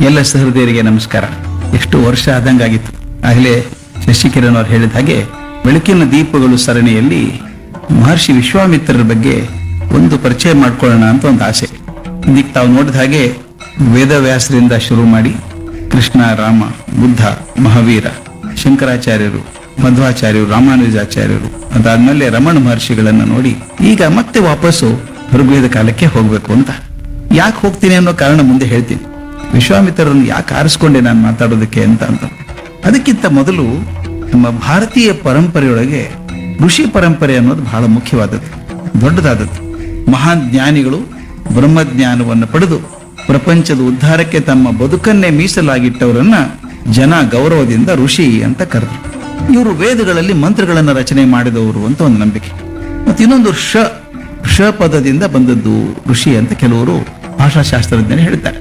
ಎಲ್ಲ ಸಹೃದಯರಿಗೆ ನಮಸ್ಕಾರ ಎಷ್ಟು ವರ್ಷ ಆದಂಗಾಗಿತ್ತು ಆಗಲೇ ಶಶಿಕಿರಣ್ ಅವರು ಹೇಳಿದ ಹಾಗೆ ಬೆಳಕಿನ ದೀಪಗಳು ಸರಣಿಯಲ್ಲಿ ಮಹರ್ಷಿ ವಿಶ್ವಾಮಿತ್ರರ ಬಗ್ಗೆ ಒಂದು ಪರಿಚಯ ಮಾಡ್ಕೊಳ್ಳೋಣ ಅಂತ ಒಂದು ಆಸೆ ಇದಕ್ಕೆ ತಾವು ನೋಡಿದ ಹಾಗೆ ವೇದವ್ಯಾಸರಿಂದ ಶುರು ಮಾಡಿ ಕೃಷ್ಣ ರಾಮ ಬುದ್ಧ ಮಹಾವೀರ ಶಂಕರಾಚಾರ್ಯರು ಮಧ್ವಾಚಾರ್ಯರು ರಾಮಾನುಜಾಚಾರ್ಯರು ಅದಾದ್ಮೇಲೆ ರಮಣ ಮಹರ್ಷಿಗಳನ್ನ ನೋಡಿ ಈಗ ಮತ್ತೆ ವಾಪಸ್ಸು ಋಗ್ವೇದ ಕಾಲಕ್ಕೆ ಹೋಗ್ಬೇಕು ಅಂತ ಯಾಕೆ ಹೋಗ್ತೀನಿ ಅನ್ನೋ ಕಾರಣ ಮುಂದೆ ಹೇಳ್ತೀನಿ ವಿಶ್ವಾಮಿತ್ರರನ್ನು ಯಾಕೆ ಆರಿಸ್ಕೊಂಡೆ ನಾನು ಮಾತಾಡೋದಕ್ಕೆ ಅಂತ ಅಂತ ಅದಕ್ಕಿಂತ ಮೊದಲು ನಮ್ಮ ಭಾರತೀಯ ಪರಂಪರೆಯೊಳಗೆ ಋಷಿ ಪರಂಪರೆ ಅನ್ನೋದು ಬಹಳ ಮುಖ್ಯವಾದದ್ದು ದೊಡ್ಡದಾದದ್ದು ಮಹಾನ್ ಜ್ಞಾನಿಗಳು ಬ್ರಹ್ಮಜ್ಞಾನವನ್ನು ಪಡೆದು ಪ್ರಪಂಚದ ಉದ್ಧಾರಕ್ಕೆ ತಮ್ಮ ಬದುಕನ್ನೇ ಮೀಸಲಾಗಿಟ್ಟವರನ್ನ ಜನ ಗೌರವದಿಂದ ಋಷಿ ಅಂತ ಕರೆದ್ರು ಇವರು ವೇದಗಳಲ್ಲಿ ಮಂತ್ರಗಳನ್ನು ರಚನೆ ಮಾಡಿದವರು ಅಂತ ಒಂದು ನಂಬಿಕೆ ಮತ್ತು ಇನ್ನೊಂದು ಶ ಶ ಪದದಿಂದ ಬಂದದ್ದು ಋಷಿ ಅಂತ ಕೆಲವರು ಭಾಷಾಶಾಸ್ತ್ರಜ್ಞರು ಹೇಳ್ತಾರೆ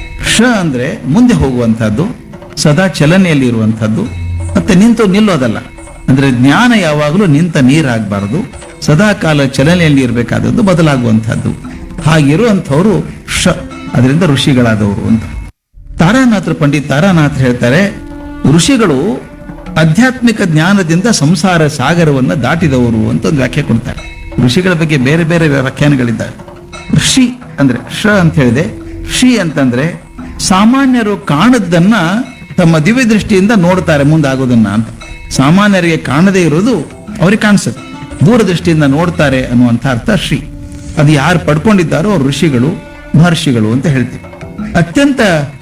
ಶ ಅಂದ್ರೆ ಮುಂದೆ ಹೋಗುವಂತಹದ್ದು ಸದಾ ಚಲನೆಯಲ್ಲಿ ಇರುವಂತಹದ್ದು ಮತ್ತೆ ನಿಂತು ನಿಲ್ಲೋದಲ್ಲ ಅಂದ್ರೆ ಜ್ಞಾನ ಯಾವಾಗಲೂ ನಿಂತ ನೀರಾಗಬಾರದು ಸದಾ ಕಾಲ ಚಲನೆಯಲ್ಲಿ ಇರಬೇಕಾದದ್ದು ಬದಲಾಗುವಂತಹದ್ದು ಹಾಗಿರುವಂಥವ್ರು ಶ ಅದರಿಂದ ಋಷಿಗಳಾದವರು ಅಂತ ತಾರಾನಾಥರು ಪಂಡಿತ್ ತಾರಾನಾಥ್ ಹೇಳ್ತಾರೆ ಋಷಿಗಳು ಆಧ್ಯಾತ್ಮಿಕ ಜ್ಞಾನದಿಂದ ಸಂಸಾರ ಸಾಗರವನ್ನ ದಾಟಿದವರು ಅಂತ ಒಂದು ವ್ಯಾಖ್ಯೆ ಕೊಡ್ತಾರೆ ಋಷಿಗಳ ಬಗ್ಗೆ ಬೇರೆ ಬೇರೆ ವ್ಯಾಖ್ಯಾನಗಳಿದ್ದಾವೆ ಋಷಿ ಅಂದ್ರೆ ಶ ಅಂತ ಹೇಳಿದೆ ಷಿ ಅಂತಂದ್ರೆ ಸಾಮಾನ್ಯರು ಕಾಣದ್ದನ್ನ ತಮ್ಮ ದಿವ್ಯ ದೃಷ್ಟಿಯಿಂದ ನೋಡ್ತಾರೆ ಮುಂದಾಗೋದನ್ನ ಅಂತ ಸಾಮಾನ್ಯರಿಗೆ ಕಾಣದೇ ಇರೋದು ಅವ್ರಿಗೆ ಕಾಣಿಸುತ್ತೆ ದೂರದೃಷ್ಟಿಯಿಂದ ನೋಡ್ತಾರೆ ಅನ್ನುವಂಥ ಅರ್ಥ ಶ್ರೀ ಅದು ಯಾರು ಪಡ್ಕೊಂಡಿದ್ದಾರೋ ಅವ್ರು ಋಷಿಗಳು ಮಹರ್ಷಿಗಳು ಅಂತ ಹೇಳ್ತೀವಿ ಅತ್ಯಂತ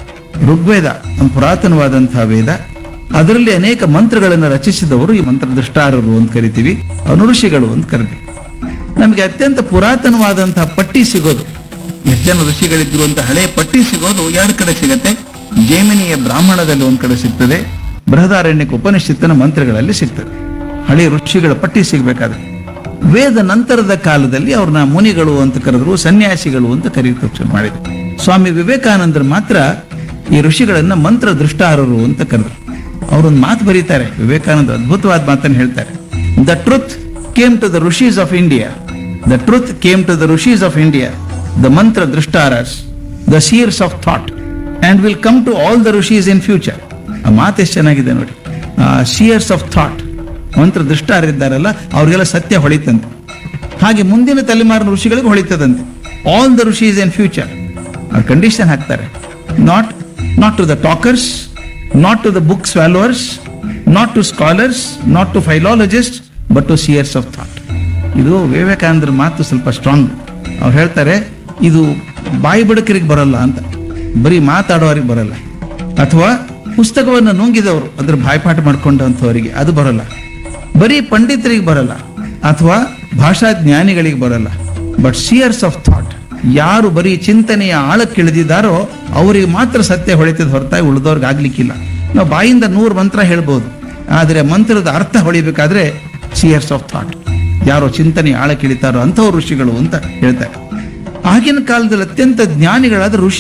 ಋಗ್ವೇದ ಒಂದು ಪುರಾತನವಾದಂತಹ ವೇದ ಅದರಲ್ಲಿ ಅನೇಕ ಮಂತ್ರಗಳನ್ನು ರಚಿಸಿದವರು ಈ ಮಂತ್ರದೃಷ್ಟಾರರು ಅಂತ ಕರಿತೀವಿ ಅವನು ಋಷಿಗಳು ಅಂತ ಕರಿತೀವಿ ನಮಗೆ ಅತ್ಯಂತ ಪುರಾತನವಾದಂತಹ ಪಟ್ಟಿ ಸಿಗೋದು ಎಷ್ಟು ಜನ ಋಷಿಗಳಿದ್ರು ಅಂತ ಹಳೆ ಪಟ್ಟಿ ಸಿಗೋದು ಎರಡು ಕಡೆ ಸಿಗತ್ತೆ ಜೈಮಿನಿಯ ಬ್ರಾಹ್ಮಣದಲ್ಲಿ ಒಂದ್ ಕಡೆ ಸಿಗ್ತದೆ ಬೃಹದಾರಣ್ಯಕ ಉಪನಿಷತ್ತಿನ ಮಂತ್ರಗಳಲ್ಲಿ ಸಿಗ್ತದೆ ಹಳೆ ಋಷಿಗಳ ಪಟ್ಟಿ ಸಿಗ್ಬೇಕಾದ್ರೆ ವೇದ ನಂತರದ ಕಾಲದಲ್ಲಿ ಅವ್ರನ್ನ ಮುನಿಗಳು ಅಂತ ಕರೆದ್ರು ಸನ್ಯಾಸಿಗಳು ಅಂತ ಕರೀತು ಶುರು ಮಾಡಿದ್ರು ಸ್ವಾಮಿ ವಿವೇಕಾನಂದರು ಮಾತ್ರ ಈ ಋಷಿಗಳನ್ನ ಮಂತ್ರ ದೃಷ್ಟಾರರು ಅಂತ ಕರೆದ್ರು ಅವರೊಂದು ಮಾತು ಬರೀತಾರೆ ವಿವೇಕಾನಂದ ಅದ್ಭುತವಾದ ಮಾತನ್ನು ಹೇಳ್ತಾರೆ the truth came to the rishis of India the truth came to the rishis of India the mantra drashtaras the seers of thought and will come to all the rishis in future ಆ ಮಾತು ಎಷ್ಟು ಚೆನ್ನಾಗಿದೆ ನೋಡಿ ಸಿಯರ್ಸ್ ಆಫ್ ಥಾಟ್ ಮಂತ್ರ ದೃಷ್ಟಾರಿದ್ದಾರಲ್ಲ ಅವ್ರಿಗೆಲ್ಲ ಸತ್ಯ ಹೊಳಿತಂತೆ ಹಾಗೆ ಮುಂದಿನ ತಲೆಮಾರಿನ ಋಷಿಗಳಿಗೆ ಹೊಳಿತದಂತೆ all the rishis in future ಅವ್ರ ಕಂಡೀಷನ್ ಹಾಕ್ತಾರೆ not not to the talkers not to the book swallowers not to scholars not to philologist but to seers of thought ಇದು ವಿವೇಕಾನಂದರ ಮಾತು ಸ್ವಲ್ಪ ಸ್ಟ್ರಾಂಗ್ ಅವ್ರು ಹೇಳ್ತಾರೆ ಇದು ಬಾಯಿ ಬಡಕರಿಗೆ ಬರಲ್ಲ ಅಂತ ಬರೀ ಮಾತಾಡೋರಿಗೆ ಬರಲ್ಲ ಅಥವಾ ಪುಸ್ತಕವನ್ನು ನುಂಗಿದವರು ಅದ್ರ ಬಾಯ್ಪಾಠ ಮಾಡ್ಕೊಂಡಂಥವರಿಗೆ ಅದು ಬರಲ್ಲ ಬರೀ ಪಂಡಿತರಿಗೆ ಬರಲ್ಲ ಅಥವಾ ಭಾಷಾ ಜ್ಞಾನಿಗಳಿಗೆ ಬರಲ್ಲ ಬಟ್ ಸಿಯರ್ಸ್ ಆಫ್ ಥಾಟ್ ಯಾರು ಬರೀ ಚಿಂತನೆಯ ಆಳಕ್ಕಿಳಿದಿದ್ದಾರೋ ಅವರಿಗೆ ಮಾತ್ರ ಸತ್ಯ ಹೊಳಿತದ ಹೊರತಾಗಿ ಉಳಿದವ್ರಿಗೆ ಆಗ್ಲಿಕ್ಕಿಲ್ಲ ನಾವು ಬಾಯಿಂದ ನೂರು ಮಂತ್ರ ಹೇಳ್ಬೋದು ಆದರೆ ಮಂತ್ರದ ಅರ್ಥ ಹೊಳಿಬೇಕಾದ್ರೆ ಸಿಯರ್ಸ್ ಆಫ್ ಥಾಟ್ ಯಾರೋ ಚಿಂತನೆ ಆಳಕ್ಕಿಳಿತಾರೋ ಅಂಥವ್ರು ಋಷಿಗಳು ಅಂತ ಹೇಳ್ತಾರೆ ಆಗಿನ ಕಾಲದಲ್ಲಿ ಅತ್ಯಂತ ಜ್ಞಾನಿಗಳಾದ ಋಷಿ